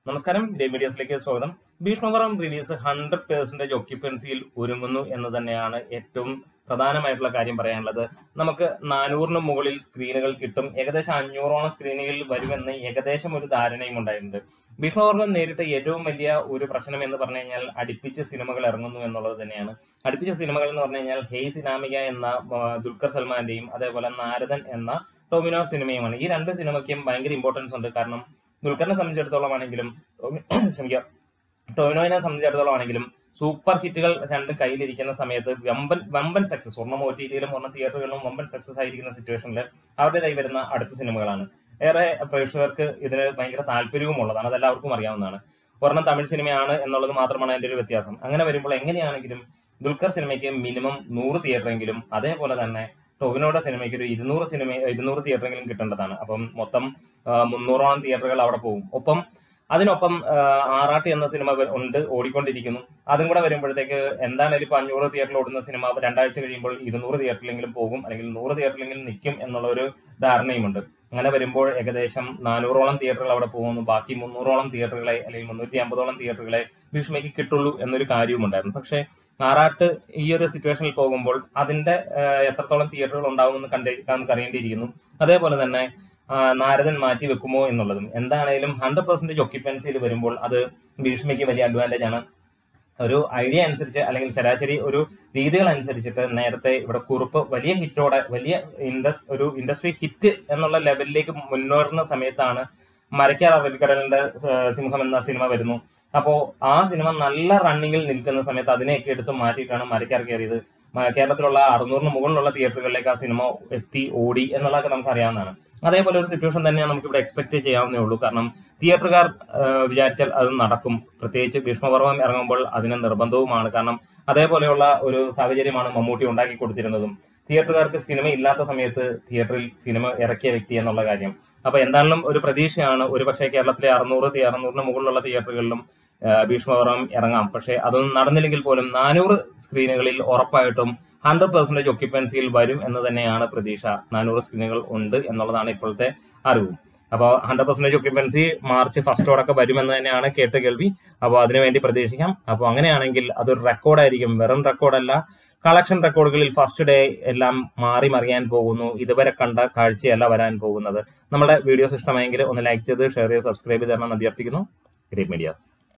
നമസ്കാരം ഡേ മീഡിയസിലേക്ക് സ്വാഗതം ഭീഷ്മപുരം റിലീസ് ഹൺഡ്രഡ് പേഴ്സൻറ്റേജ് ഒക്യുപ്പൻസിയിൽ ഒരുങ്ങുന്നു എന്ന് തന്നെയാണ് ഏറ്റവും പ്രധാനമായിട്ടുള്ള കാര്യം പറയാനുള്ളത് നമുക്ക് നാനൂറിന് മുകളിൽ സ്ക്രീനുകൾ കിട്ടും ഏകദേശം അഞ്ഞൂറോളം സ്ക്രീനുകളിൽ വരുമെന്ന് ഏകദേശം ഒരു ധാരണയും ഉണ്ടായിട്ടുണ്ട് ഭീഷ്മവർഗം നേരിട്ട ഏറ്റവും വലിയ ഒരു പ്രശ്നം എന്ന് പറഞ്ഞു കഴിഞ്ഞാൽ അടുപ്പിച്ച് സിനിമകൾ ഇറങ്ങുന്നു എന്നുള്ളത് തന്നെയാണ് അടുപ്പിച്ച സിനിമകൾ എന്ന് പറഞ്ഞു കഴിഞ്ഞാൽ ഹെയ് സിനാമിക എന്ന ആ, ദുൽഖർ സൽമാന്റെയും അതേപോലെ നാരദൻ എന്ന ടോമിനോ സിനിമയുമാണ് ഈ രണ്ട് സിനിമയ്ക്കും ഭയങ്കര ഇമ്പോർട്ടൻസ് ഉണ്ട് കാരണം ദുൽഖറിനെ സംബന്ധിച്ചിടത്തോളം ആണെങ്കിലും ടോമി- ക്ഷമിക്കാം ടോവിനോയിനെ സംബന്ധിച്ചിടത്തോളം ആണെങ്കിലും സൂപ്പർ ഹിറ്റുകൾ രണ്ട് കയ്യിലിരിക്കുന്ന സമയത്ത് വമ്പൻ വമ്പൻ സക്സസ് ഒരെണ്ണം ഒ ടി ടിയിലും ഒരെണ്ണം തിയേറ്ററുകളിലും വമ്പൻ സക്സസ് ആയിരിക്കുന്ന സിറ്റുവേഷനിൽ അവരുടേതായി വരുന്ന അടുത്ത സിനിമകളാണ് ഏറെ പ്രേക്ഷകർക്ക് ഇതിന് ഭയങ്കര താല്പര്യവും ഉള്ളതാണ് അതെല്ലാവർക്കും അറിയാവുന്നതാണ് ഒരെണ്ണം തമിഴ് സിനിമയാണ് എന്നുള്ളത് മാത്രമാണ് അതിന്റെ ഒരു വ്യത്യാസം അങ്ങനെ വരുമ്പോൾ എങ്ങനെയാണെങ്കിലും ദുൽഖർ സിനിമയ്ക്ക് മിനിമം നൂറ് തിയേറ്ററെങ്കിലും അതേപോലെ തന്നെ ടൊവിനോയുടെ സിനിമയ്ക്ക് ഒരു ഇരുന്നൂറ് സിനിമ ഇരുന്നൂറ് തിയേറ്ററെങ്കിലും കിട്ടേണ്ടതാണ് അപ്പം മൊത്തം ആ, മുന്നൂറോളം തിയേറ്ററുകൾ അവിടെ പോകും ഒപ്പം അതിനൊപ്പം ആ, ആറാട്ടി എന്ന സിനിമ വ- ഉണ്ട് ഓടിക്കൊണ്ടിരിക്കുന്നു അതും കൂടെ വരുമ്പോഴത്തേക്ക് എന്തായാലും ഇപ്പൊ അഞ്ഞൂറ് തിയേറ്ററിൽ ഓടുന്ന സിനിമ രണ്ടാഴ്ച കഴിയുമ്പോൾ ഇരുന്നൂറ് തിയേറ്ററിലെങ്കിലും പോകും അല്ലെങ്കിൽ നൂറ് തിയേറ്ററിലെങ്കിലും നിൽക്കും എന്നുള്ള ഒരു ധാരണയുമുണ്ട് അങ്ങനെ വരുമ്പോൾ ഏകദേശം നാനൂറോളം തിയേറ്ററുകൾ അവിടെ പോകുന്നു ബാക്കി മുന്നൂറോളം തിയേറ്ററുകളെ അല്ലെങ്കിൽ മുന്നൂറ്റി അമ്പതോളം തിയേറ്ററുകളെ ഭീഷ്മയ്ക്ക് കിട്ടുള്ളൂ എന്നൊരു കാര്യവുമുണ്ടായിരുന്നു പക്ഷേ ആറാട്ട് ഈ ഒരു സിറ്റുവേഷനിൽ പോകുമ്പോൾ അതിന്റെ ആ, എത്രത്തോളം തിയേറ്ററുകൾ ഉണ്ടാവുമെന്ന് കണ്ടേ നമുക്ക് അറിയേണ്ടിയിരിക്കുന്നു അതേപോലെ തന്നെ ആ, നാരദൻ മാറ്റി വെക്കുമോ എന്നുള്ളതും എന്താണേലും ഹൺഡ്രഡ് പെർസെന്റേജ് ഒക്യുപ്പൻസിയിൽ വരുമ്പോൾ അത് ഭീഷ്മയ്ക്ക് വലിയ അഡ്വാൻറ്റേജ് ആണ് ഒരു ഐഡിയ അനുസരിച്ച് അല്ലെങ്കിൽ ശരാശരി ഒരു രീതികൾ അനുസരിച്ചിട്ട് നേരത്തെ ഇവിടെ കുറുപ്പ് വലിയ ഹിറ്റോടെ വലിയ ഇൻഡസ് ഒരു ഇൻഡസ്ട്രി ഹിറ്റ് എന്നുള്ള ലെവലിലേക്ക് മുന്നേറുന്ന സമയത്താണ് മരക്കാർ അറബിക്കടലിന്റെ ഏഹ്, സിംഹം എന്ന സിനിമ വരുന്നു അപ്പോ ആ സിനിമ നല്ല റണ്ണിങ്ങിൽ നിൽക്കുന്ന സമയത്ത് അതിനെയൊക്കെ എടുത്ത് മാറ്റിയിട്ടാണ് മരക്കാർ കയറിയത് മ- കേരളത്തിലുള്ള അറുന്നൂറിന് മുകളിലുള്ള തിയേറ്ററുകളിലേക്ക് ആ സിനിമ എത്തി ഓടി എന്നുള്ളതൊക്കെ നമുക്ക് അറിയാവുന്നതാണ് അതേപോലെ ഒരു സിറ്റുവേഷൻ തന്നെയാണ് നമുക്ക് ഇവിടെ എക്സ്പെക്ട് ചെയ്യാവുന്നേ ഉള്ളൂ കാരണം തിയേറ്ററുകാർ ഏഹ്, വിചാരിച്ചാൽ അത് നടക്കും പ്രത്യേകിച്ച് ഭീഷ്മപർവം ഇറങ്ങുമ്പോൾ അതിന് നിർബന്ധവുമാണ് കാരണം അതേപോലെയുള്ള ഒരു സാഹചര്യമാണ് മമ്മൂട്ടി ഉണ്ടാക്കി കൊടുത്തിരുന്നതും തിയേറ്ററുകാർക്ക് സിനിമ ഇല്ലാത്ത സമയത്ത് തിയേറ്ററിൽ സിനിമ ഇറക്കിയ വ്യക്തി എന്നുള്ള കാര്യം അപ്പൊ എന്തായാലും ഒരു പ്രതീക്ഷയാണ് ഒരു പക്ഷേ കേരളത്തിലെ അറുന്നൂറ് തി- അറുന്നൂറിന് മുകളിലുള്ള തിയേറ്ററുകളിലും ഭീഷ്മപർവം ഇറങ്ങാം പക്ഷേ അതൊന്നും നടന്നില്ലെങ്കിൽ പോലും നാനൂറ് സ്ക്രീനുകളിൽ ഉറപ്പായിട്ടും ഹൺഡ്രഡ് പെർസെന്റേജ് ഒക്യുപ്പൻസിയിൽ വരും എന്ന് തന്നെയാണ് പ്രതീക്ഷ നാനൂറ് സ്ക്രീനുകൾ ഉണ്ട് എന്നുള്ളതാണ് ഇപ്പോഴത്തെ അറിവും അപ്പോൾ ഹൺഡ്രഡ് പെർസെന്റേജ് ഒക്യുപ്പൻസി മാർച്ച് ഫസ്റ്റോടൊക്കെ വരുമെന്ന് തന്നെയാണ് കേട്ട കേൾവി അപ്പോൾ അതിനുവേണ്ടി പ്രതീക്ഷിക്കാം അപ്പോൾ അങ്ങനെയാണെങ്കിൽ അതൊരു റെക്കോർഡായിരിക്കും വെറും റെക്കോർഡല്ല കളക്ഷൻ റെക്കോർഡുകളിൽ ഫസ്റ്റ് ഡേ എല്ലാം മാറി മറിയാൻ പോകുന്നു ഇതുവരെ കണ്ട കാഴ്ചയല്ല വരാൻ പോകുന്നത് നമ്മുടെ വീഡിയോസ് ഇഷ്ടമായെങ്കിൽ ഒന്ന് ലൈക്ക് ചെയ്ത് ഷെയർ ചെയ്ത് സബ്സ്ക്രൈബ് ചെയ്ത് തരണം എന്ന് അഭ്യർത്ഥിക്കുന്നു ഗ്രേറ്റ് മീഡിയാസ്